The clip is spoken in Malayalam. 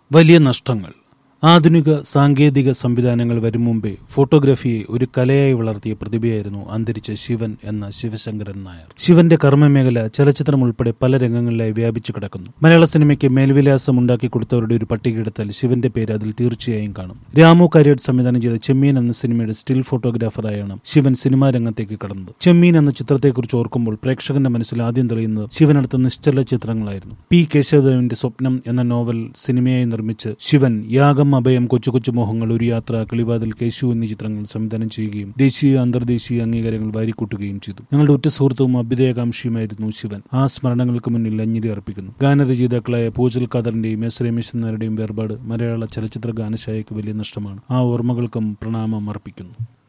വലിയ നഷ്ടങ്ങൾ ആധുനിക സാങ്കേതിക സംവിധാനങ്ങൾ വരും മുമ്പേ ഫോട്ടോഗ്രാഫിയെ ഒരു കലയായി വളർത്തിയ പ്രതിഭയായിരുന്നു അന്തരിച്ച ശിവൻ എന്ന ശിവശങ്കരൻ നായർ ശിവന്റെ കർമ്മമേഖല ചലച്ചിത്രം ഉൾപ്പെടെ പല രംഗങ്ങളിലായി വ്യാപിച്ചു കിടക്കുന്നു മലയാള സിനിമയ്ക്ക് മേൽവിലാസം ഉണ്ടാക്കി കൊടുത്തവരുടെ ഒരു പട്ടിക എടുത്താൽ ശിവന്റെ പേര് അതിൽ തീർച്ചയായും കാണും രാമു കാര്യാട് സംവിധാനം ചെയ്ത ചെമ്മീൻ എന്ന സിനിമയുടെ സ്റ്റിൽ ഫോട്ടോഗ്രാഫറായാണ് ശിവൻ സിനിമാ രംഗത്തേക്ക് കടന്നത് ചെമ്മീൻ എന്ന ചിത്രത്തെക്കുറിച്ച് ഓർക്കുമ്പോൾ പ്രേക്ഷകന്റെ മനസ്സിൽ ആദ്യം തെളിയുന്നത് ശിവനടുത്ത നിശ്ചല ചിത്രങ്ങളായിരുന്നു പി കേശവദേവന്റെ സ്വപ്നം എന്ന നോവൽ സിനിമയായി നിർമ്മിച്ച് ശിവൻ യാഗം അഭയം കൊച്ചു കൊച്ചു മോഹങ്ങൾ ഒരു യാത്ര കിളിവാതിൽ കേശു എന്നീ ചിത്രങ്ങൾ സംവിധാനം ചെയ്യുകയും ദേശീയ അന്തർദേശീയ അംഗീകാരങ്ങൾ വാരിക്കൂട്ടുകയും ചെയ്തു ഞങ്ങളുടെ ഉറ്റ സുഹൃത്തും അഭ്യുദയകാംക്ഷിയുമായിരുന്നു ശിവൻ ആ സ്മരണകൾക്ക് മുന്നിൽ അഞ്ഞിതി അർപ്പിക്കുന്നു ഗാനരചയിതാക്കളായ പൂജൽ ഖാദറിന്റെയും എസ് രമേശൻ നായരുടെയും വേർപാട് മലയാള ചലച്ചിത്ര ഗാനശാലയ്ക്ക് വലിയ നഷ്ടമാണ് ആ ഓർമ്മകൾക്കും പ്രണാമം അർപ്പിക്കുന്നു